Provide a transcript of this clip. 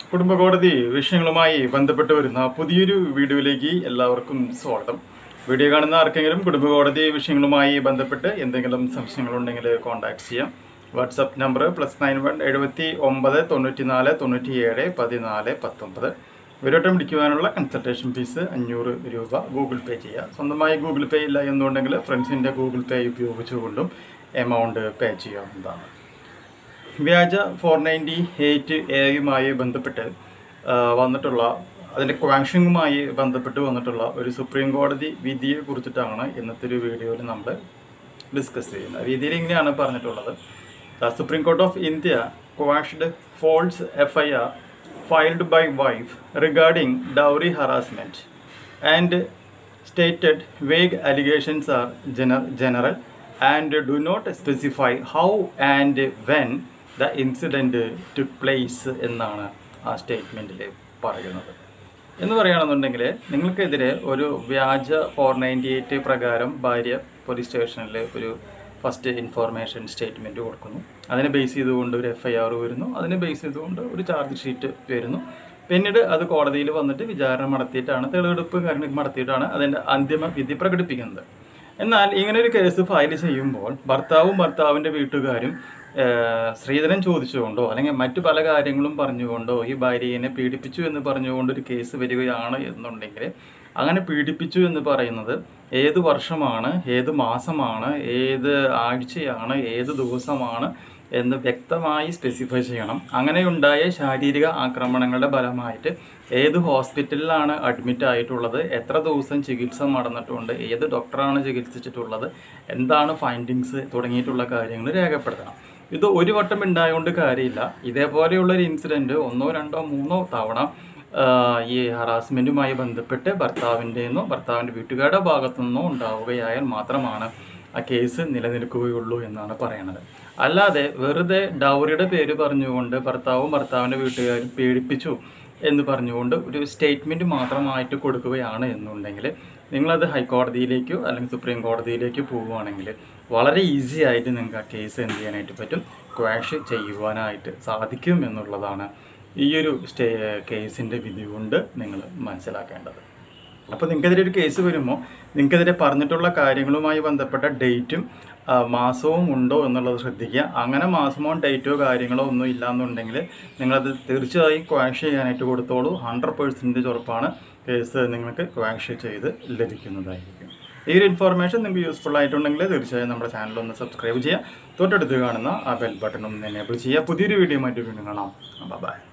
കുടുംബ കോടതി വിഷയങ്ങളുമായി ബന്ധപ്പെട്ട് വരുന്ന പുതിയൊരു വീഡിയോയിലേക്ക് എല്ലാവർക്കും സ്വാഗതം വീഡിയോ കാണുന്ന ആർക്കെങ്കിലും കുടുംബ കോടതി വിഷയങ്ങളുമായി ബന്ധപ്പെട്ട് എന്തെങ്കിലും സംശയങ്ങളുണ്ടെങ്കിൽ കോൺടാക്ട് ചെയ്യാം WhatsApp number plus nine one എഴുപത്തി ഒമ്പത് തൊണ്ണൂറ്റി നാല് തൊണ്ണൂറ്റി ഏഴ് പതിനാല് പത്തൊമ്പത് ഇവരോട്ടം വിളിക്കുവാനുള്ള കൺസൾട്ടേഷൻ ഫീസ് അഞ്ഞൂറ് രൂപ ഗൂഗിൾ പേ ചെയ്യുക സ്വന്തമായി ഗൂഗിൾ പേ ഇല്ല എന്നുണ്ടെങ്കിൽ ഫ്രണ്ട്സിൻ്റെ ഗൂഗിൾ പേ ഉപയോഗിച്ചുകൊണ്ടും എമൗണ്ട് പേ ചെയ്യാവുന്നതാണ് വ്യാജ ഫോർ നയൻറ്റി എയ്റ്റ് എയുമായി ബന്ധപ്പെട്ട് ആ, വന്നിട്ടുള്ള അതിൻ്റെ ക്വാഷിങ്ങുമായി ബന്ധപ്പെട്ട് വന്നിട്ടുള്ള ഒരു സുപ്രീം കോടതി വിധിയെ കുറിച്ചിട്ടാണ് ഇന്നത്തെ ഒരു വീഡിയോയിൽ നമ്മൾ ഡിസ്കസ് ചെയ്യുന്നത് വിധിയിൽ ഇങ്ങനെയാണ് പറഞ്ഞിട്ടുള്ളത് the supreme court of India quashed false F I R filed by wife regarding dowry harassment and stated vague allegations are gener- general and do not specify how and when the incident took place എന്നാണ് ആ സ്റ്റേറ്റ്മെൻറ്റിൽ പറയുന്നത് എന്ന് പറയുകയാണെന്നുണ്ടെങ്കിൽ നിങ്ങൾക്കെതിരെ ഒരു വ്യാജ four ninety eight പ്രകാരം ഭാര്യ പോലീസ് സ്റ്റേഷനിൽ ഒരു ഫസ്റ്റ് ഇൻഫോർമേഷൻ സ്റ്റേറ്റ്മെൻറ്റ് കൊടുക്കുന്നു അതിനെ ബേസ് ചെയ്തുകൊണ്ട് ഒരു എഫ് ഐ ആർ വരുന്നു അതിനെ ബേസ് ചെയ്തുകൊണ്ട് ഒരു ചാർജ് ഷീറ്റ് വരുന്നു പിന്നീട് അത് കോടതിയിൽ വന്നിട്ട് വിചാരണ നടത്തിയിട്ടാണ് തെളിവെടുപ്പ് കാര്യങ്ങൾ നടത്തിയിട്ടാണ് അതിൻ്റെ അന്തിമ വിധി പ്രകടിപ്പിക്കുന്നത് എന്നാൽ ഇങ്ങനെ ഒരു കേസ് ഫയൽ ചെയ്യുമ്പോൾ ഭർത്താവും ഭർത്താവിൻ്റെ വീട്ടുകാരും ഏഹ്, സ്ത്രീധനം ചോദിച്ചുകൊണ്ടോ അല്ലെങ്കിൽ മറ്റു പല കാര്യങ്ങളും പറഞ്ഞുകൊണ്ടോ ഈ ഭാര്യയെ പീഡിപ്പിച്ചു എന്ന് പറഞ്ഞുകൊണ്ട് ഒരു കേസ് വരികയാണ് എന്നുണ്ടെങ്കിൽ അങ്ങനെ പീഡിപ്പിച്ചു എന്ന് പറയുന്നത് ഏത് വർഷമാണ് ഏത് മാസമാണ് ഏത് ആഴ്ചയാണ് ഏത് ദിവസമാണ് എന്ന് വ്യക്തമായി സ്പെസിഫൈ ചെയ്യണം അങ്ങനെയുണ്ടായ ശാരീരിക ആക്രമണങ്ങളുടെ ഫലമായിട്ട് ഏത് ഹോസ്പിറ്റലിലാണ് അഡ്മിറ്റ് ആയിട്ടുള്ളത് എത്ര ദിവസം ചികിത്സ നടന്നിട്ടുണ്ട് ഏത് ഡോക്ടറാണ് ചികിത്സിച്ചിട്ടുള്ളത് എന്താണ് ഫൈൻഡിങ്സ് തുടങ്ങിയിട്ടുള്ള കാര്യങ്ങൾ രേഖപ്പെടുത്തണം ഇത് ഒരു വട്ടം ഉണ്ടായതുകൊണ്ട് കാര്യമില്ല ഇതേപോലെയുള്ള ഒരു ഇൻസിഡൻറ്റ് ഒന്നോ രണ്ടോ മൂന്നോ തവണ ആ, ഈ ഹറാസ്മെൻറ്റുമായി ബന്ധപ്പെട്ട് ഭർത്താവിൻ്റെ നിന്നോ ഭർത്താവിൻ്റെ വീട്ടുകാരുടെ ഭാഗത്തു നിന്നോ ഉണ്ടാവുകയായാൽ മാത്രമാണ് ആ കേസ് നിലനിൽക്കുകയുള്ളൂ എന്നാണ് പറയണത് അല്ലാതെ വെറുതെ ഡൗറിയുടെ പേര് പറഞ്ഞുകൊണ്ട് ഭർത്താവും ഭർത്താവിൻ്റെ വീട്ടുകാരും പീഡിപ്പിച്ചു എന്ന് പറഞ്ഞുകൊണ്ട് ഒരു സ്റ്റേറ്റ്മെൻറ്റ് മാത്രമായിട്ട് കൊടുക്കുകയാണ് എന്നുണ്ടെങ്കിൽ നിങ്ങളത് ഹൈക്കോടതിയിലേക്കോ അല്ലെങ്കിൽ സുപ്രീം കോടതിയിലേക്കോ പോവുകയാണെങ്കിൽ വളരെ ഈസി ആയിട്ട് നിങ്ങൾക്ക് ആ കേസ് എന്ത് ചെയ്യാനായിട്ട് പറ്റും ക്വാഷ് ചെയ്യുവാനായിട്ട് സാധിക്കും എന്നുള്ളതാണ് ഈ ഒരു സ്റ്റേ കേസിൻ്റെ വിധി കൊണ്ട് നിങ്ങൾ മനസ്സിലാക്കേണ്ടത് അപ്പോൾ നിങ്ങൾക്കെതിരെ ഒരു കേസ് വരുമ്പോൾ നിങ്ങൾക്കെതിരെ പറഞ്ഞിട്ടുള്ള കാര്യങ്ങളുമായി ബന്ധപ്പെട്ട ഡേറ്റും ആ, മാസവും ഉണ്ടോ എന്നുള്ളത് ശ്രദ്ധിക്കുക അങ്ങനെ മാസമോ ഡേറ്റോ കാര്യങ്ങളോ ഒന്നും ഇല്ലാന്നുണ്ടെങ്കിൽ നിങ്ങളത് തീർച്ചയായും ക്വാഷ് ചെയ്യാനായിട്ട് കൊടുത്തോളൂ ഹൺഡ്രഡ് പെർസെൻറ്റേജ് ഉറപ്പാണ് കേസ് നിങ്ങൾക്ക് ക്വാഷ് ചെയ്ത് ലഭിക്കുന്നതായിരിക്കും ഈ ഒരു ഇൻഫോർമേഷൻ നിങ്ങൾക്ക് യൂസ്ഫുൾ ആയിട്ടുണ്ടെങ്കിൽ തീർച്ചയായും നമ്മുടെ ചാനൽ ഒന്ന് സബ്സ്ക്രൈബ് ചെയ്യുക തൊട്ടടുത്ത് കാണുന്ന ആ ബെൽ ബട്ടൺ ഒന്ന് എനേബിൾ ചെയ്യുക പുതിയൊരു വീഡിയോ മറ്റു വീണ്ടും കാണാം ബൈ